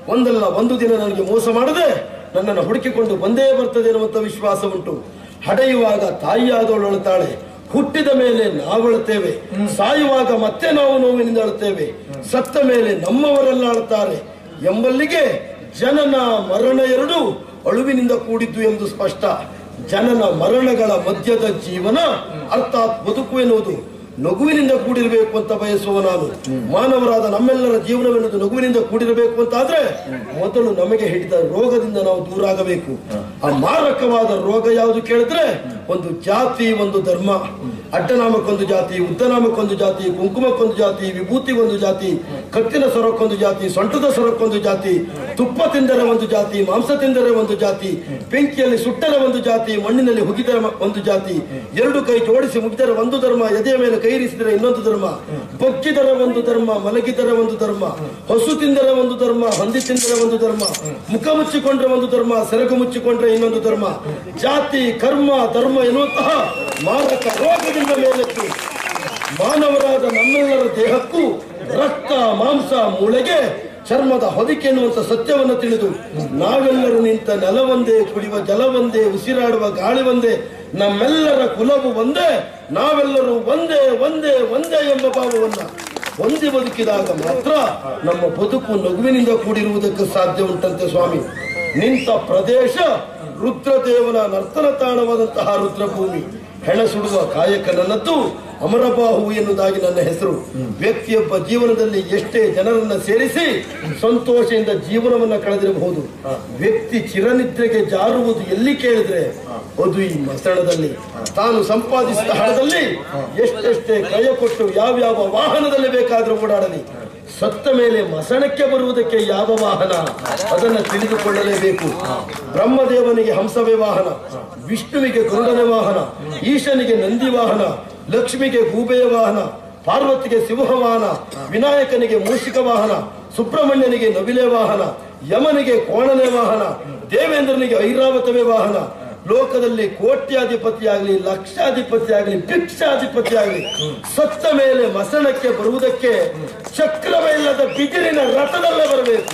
ಒಂದಲ್ಲ ಒಂದು ದಿನ ನನಗೆ ಮೋಸ ಮಾಡದೆ ನನ್ನನ್ನು ಹುಡುಕಿಕೊಂಡು ಬಂದೇ ಬರ್ತದೆ ಎನ್ನುವಂತ ವಿಶ್ವಾಸ ಉಂಟು ಹಡೆಯುವಾಗ ತಾಯಿಯಾದವಳು ಅಳುತ್ತಾಳೆ ಹುಟ್ಟಿದ ಮೇಲೆ ನಾವಳುತ್ತೇವೆ ಸಾಯುವಾಗ ಮತ್ತೆ ನಾವು ನೋವಿನಿಂದ ಅಳುತ್ತೇವೆ ಸತ್ತ ಮೇಲೆ ನಮ್ಮವರೆಲ್ಲ ಅಳುತ್ತಾರೆ ಎಂಬಲ್ಲಿಗೆ ಜನನ ಮರಣ ಎರಡು ಅಳುವಿನಿಂದ ಕೂಡಿದ್ದು ಎಂದು ಸ್ಪಷ್ಟ ಜನನ ಮರಣಗಳ ಮಧ್ಯದ ಜೀವನ ಅರ್ಥಾತ್ ಬದುಕು ಎನ್ನುವುದು ನಗುವಿನಿಂದ ಕೂಡಿರಬೇಕು ಅಂತ ಬಯಸುವ ನಾನು ಮಾನವರಾದ ನಮ್ಮೆಲ್ಲರ ಜೀವನವೆನ್ನುವುದು ನಗುವಿನಿಂದ ಕೂಡಿರಬೇಕು ಅಂತ ಆದ್ರೆ ಮೊದಲು ನಮಗೆ ಹಿಡಿದ ರೋಗದಿಂದ ನಾವು ದೂರ ಆಗಬೇಕು ಆ ಮಾರಕವಾದ ರೋಗ ಯಾವುದು ಕೇಳಿದ್ರೆ ಒಂದು ಜಾತಿ ಒಂದು ಧರ್ಮ ಅಡ್ಡನಾಮಕ್ಕೊಂದು ಜಾತಿ ಉದ್ದನಾಮಕ್ಕೊಂದು ಜಾತಿ ಕುಂಕುಮಕ್ಕೊಂದು ಜಾತಿ ವಿಭೂತಿಗೊಂದು ಜಾತಿ ಕತ್ತಿನ ಸೊರಕ್ಕೊಂದು ಜಾತಿ ಸೊಂಟದ ಸೊರಕ್ಕೊಂದು ಜಾತಿ ತುಪ್ಪ ತಿಂದರೆ ಒಂದು ಜಾತಿ ಮಾಂಸ ತಿಂದರೆ ಒಂದು ಜಾತಿ ಬೆಂಕಿಯಲ್ಲಿ ಸುಟ್ಟರೆ ಒಂದು ಜಾತಿ ಮಣ್ಣಿನಲ್ಲಿ ಹುಗಿದರೆ ಮ- ಒಂದು ಜಾತಿ ಎರಡು ಕೈ ಜೋಡಿಸಿ ಮುಗಿದರೆ ಒಂದು ಧರ್ಮ ಎದೆಯ ಮೇಲೆ ಕೈ ಇರಿಸಿದರೆ ಇನ್ನೊಂದು ಧರ್ಮ ಬೊಕ್ಕಿದರೆ ಒಂದು ಧರ್ಮ ಮಲಗಿದರೆ ಒಂದು ಧರ್ಮ ಹಸು ತಿಂದರೆ ಒಂದು ಧರ್ಮ ಹಂದಿ ತಿಂದರೆ ಒಂದು ಧರ್ಮ ಮುಖ ಮುಚ್ಚಿಕೊಂಡ್ರೆ ಒಂದು ಧರ್ಮ ಸೆರಗು ಮುಚ್ಚಿಕೊಂಡ್ರೆ ಇನ್ನೊಂದು ಧರ್ಮ ಜಾತಿ ಕರ್ಮ ಧರ್ಮ ಎನ್ನುವಂತಹ ಮಾರಕ ರೋಗದಿಂದ ಮೇಲಕ್ಕೆ ಮಾನವರಾದ ನಮ್ಮೆಲ್ಲರ ದೇಹಕ್ಕೂ ರಕ್ತ ಮಾಂಸ ಮೂಳೆಗೆ ಚರ್ಮದ ಹೊದಿಕೆ ಎನ್ನುವಂತ ಸತ್ಯವನ್ನು ತಿಳಿದು ನಾವೆಲ್ಲರೂ ನಿಂತ ನೆಲವೊಂದೇ ಕುಡಿಯುವ ಜಲವೊಂದೇ ಉಸಿರಾಡುವ ಗಾಳಿ ಒಂದೇ ನಮ್ಮೆಲ್ಲರ ಕುಲವು ಒಂದೇ ನಾವೆಲ್ಲರೂ ಒಂದೇ ಒಂದೇ ಒಂದೇ ಎಂಬ ಭಾವವನ್ನ ಹೊಂದಿ ಬದುಕಿದಾಗ ಮಾತ್ರ ನಮ್ಮ ಬದುಕು ನಗುವಿನಿಂದ ಕೂಡಿರುವುದಕ್ಕೆ ಸಾಧ್ಯ ಉಂಟಂತೆ ಸ್ವಾಮಿ ನಿಂತ ಪ್ರದೇಶ ರುದ್ರದೇವನ ನರ್ತನ ತಾಣವಾದಂತಹ ರುದ್ರಭೂಮಿ ಹೆಣ ಸುಡುವ ಕಾಯಕ ನನ್ನದ್ದು ಅಮರಬಾಹು ಎನ್ನುವುದಾಗಿ ನನ್ನ ಹೆಸರು ವ್ಯಕ್ತಿಯೊಬ್ಬ ಜೀವನದಲ್ಲಿ ಎಷ್ಟೇ ಜನರನ್ನ ಸೇರಿಸಿ ಸಂತೋಷದಿಂದ ಜೀವನವನ್ನ ಕಳೆದಿರಬಹುದು ವ್ಯಕ್ತಿ ಚಿರನಿದ್ರೆಗೆ ಜಾರುವುದು ಎಲ್ಲಿ ಕೇಳಿದ್ರೆ ಅದು ಈ ಮಸಣದಲ್ಲಿ ತಾನು ಸಂಪಾದಿಸಿದ ಹಣದಲ್ಲಿ ಎಷ್ಟೆಷ್ಟೇ ಕೈ ಕೊಟ್ಟು ಯಾವ್ಯಾವ ವಾಹನದಲ್ಲಿ ಬೇಕಾದ್ರೂ ಓಡಾಡಲಿ ಸತ್ತ ಮೇಲೆ ಮಸಣಕ್ಕೆ ಬರುವುದಕ್ಕೆ ಯಾವ ವಾಹನ ಅದನ್ನು ತಿಳಿದುಕೊಳ್ಳಲೇಬೇಕು ಬ್ರಹ್ಮದೇವನಿಗೆ ಹಂಸವೇ ವಾಹನ ವಿಷ್ಣುವಿಗೆ ಗರುಡನ ವಾಹನ ಈಶನಿಗೆ ನಂದಿ ವಾಹನ ಲಕ್ಷ್ಮಿಗೆ ಗೂಬೆಯ ವಾಹನ ಪಾರ್ವತಿಗೆ ಸಿಂಹ ವಾಹನ ವಿನಾಯಕನಿಗೆ ಮೂಷಿಕ ವಾಹನ ಸುಬ್ರಹ್ಮಣ್ಯನಿಗೆ ನವಿಲೆ ವಾಹನ ಯಮನಿಗೆ ಕೋಣನೆ ವಾಹನ ದೇವೇಂದ್ರನಿಗೆ ಐರಾವತವೇ ವಾಹನ ಲೋಕದಲ್ಲಿ ಕೋಟ್ಯಾಧಿಪತಿಯಾಗಲಿ ಲಕ್ಷಾಧಿಪತಿಯಾಗಲಿ ಭಿಕ್ಷಾಧಿಪತಿಯಾಗಲಿ ಸತ್ತ ಮೇಲೆ ಮಸಣಕ್ಕೆ ಬರುವುದಕ್ಕೆ ಚಕ್ರವೇ ಇಲ್ಲದ ಬಿದಿರಿನ ರಥದಲ್ಲೇ ಬರಬೇಕು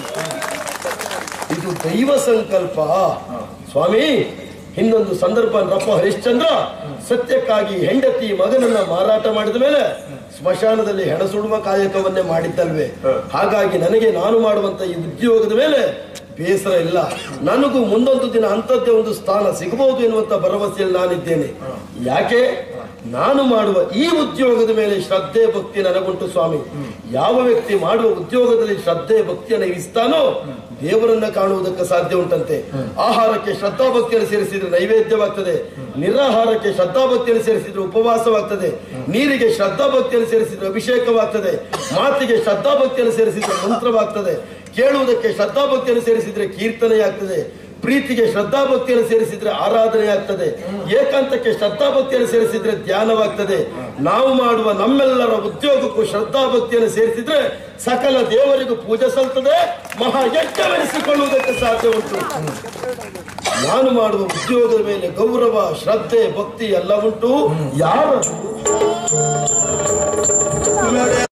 ಇದು ದೈವ ಸಂಕಲ್ಪ ಸ್ವಾಮಿ ಇನ್ನೊಂದು ಸಂದರ್ಭ ರಪ್ಪ ಹರಿಶ್ಚಂದ್ರ ಸತ್ಯಕ್ಕಾಗಿ ಹೆಂಡತಿ ಮಗನನ್ನ ಮಾರಾಟ ಮಾಡಿದ ಮೇಲೆ ಸ್ಮಶಾನದಲ್ಲಿ ಹೆಣ ಸುಡುವ ಕಾಯಕವನ್ನೇ ಮಾಡಿದ್ದಲ್ವೇ ಹಾಗಾಗಿ ನನಗೆ ನಾನು ಮಾಡುವಂತ ಈ ಉದ್ಯೋಗದ ಮೇಲೆ ಬೇಸರ ಇಲ್ಲ ನನಗೂ ಮುಂದೊಂದು ದಿನ ಅಂಥದ್ದೇ ಒಂದು ಸ್ಥಾನ ಸಿಗಬಹುದು ಎನ್ನುವಂತ ಭರವಸೆಯಲ್ಲಿ ನಾನಿದ್ದೇನೆ ಯಾಕೆ ನಾನು ಮಾಡುವ ಈ ಉದ್ಯೋಗದ ಮೇಲೆ ಶ್ರದ್ಧೆ ಭಕ್ತಿ ನನಗುಂಟು ಸ್ವಾಮಿ ಯಾವ ವ್ಯಕ್ತಿ ಮಾಡುವ ಉದ್ಯೋಗದಲ್ಲಿ ಶ್ರದ್ಧೆ ಭಕ್ತಿಯನ್ನು ಇರಿಸ್ತಾನೋ ದೇವರನ್ನ ಕಾಣುವುದಕ್ಕೆ ಸಾಧ್ಯ ಉಂಟಂತೆ ಆಹಾರಕ್ಕೆ ಶ್ರದ್ಧಾ ಭಕ್ತಿಯನ್ನು ಸೇರಿಸಿದ್ರೆ ನೈವೇದ್ಯವಾಗ್ತದೆ ನಿರಾಹಾರಕ್ಕೆ ಶ್ರದ್ಧಾ ಭಕ್ತಿಯನ್ನು ಸೇರಿಸಿದ್ರೆ ಉಪವಾಸವಾಗ್ತದೆ ನೀರಿಗೆ ಶ್ರದ್ಧಾ ಭಕ್ತಿಯನ್ನು ಸೇರಿಸಿದ್ರೆ ಅಭಿಷೇಕವಾಗ್ತದೆ ಮಾತಿಗೆ ಶ್ರದ್ಧಾ ಭಕ್ತಿಯನ್ನು ಸೇರಿಸಿದ್ರೆ ಮಂತ್ರವಾಗ್ತದೆ ಕೇಳುವುದಕ್ಕೆ ಶ್ರದ್ಧಾ ಭಕ್ತಿಯನ್ನು ಸೇರಿಸಿದ್ರೆ ಕೀರ್ತನೆಯಾಗ್ತದೆ ಪ್ರೀತಿಗೆ ಶ್ರದ್ಧಾ ಭಕ್ತಿಯನ್ನು ಸೇರಿಸಿದ್ರೆ ಆರಾಧನೆ ಆಗ್ತದೆ ಏಕಾಂತಕ್ಕೆ ಶ್ರದ್ಧಾ ಭಕ್ತಿಯನ್ನು ಸೇರಿಸಿದ್ರೆ ಧ್ಯಾನವಾಗ್ತದೆ ನಾವು ಮಾಡುವ ನಮ್ಮೆಲ್ಲರ ಉದ್ಯೋಗಕ್ಕೂ ಶ್ರದ್ಧಾ ಭಕ್ತಿಯನ್ನು ಸೇರಿಸಿದ್ರೆ ಸಕಲ ದೇವರಿಗೂ ಪೂಜೆ ಸಲ್ತದೆ ಮಹಾಯಜ್ಞವೆನಿಸಿಕೊಳ್ಳುವುದಕ್ಕೆ ಸಾಧ್ಯ ಉಂಟು ನಾನು ಮಾಡುವ ಉದ್ಯೋಗದ ಮೇಲೆ ಗೌರವ ಶ್ರದ್ಧೆ ಭಕ್ತಿ ಎಲ್ಲ ಉಂಟು ಯಾರು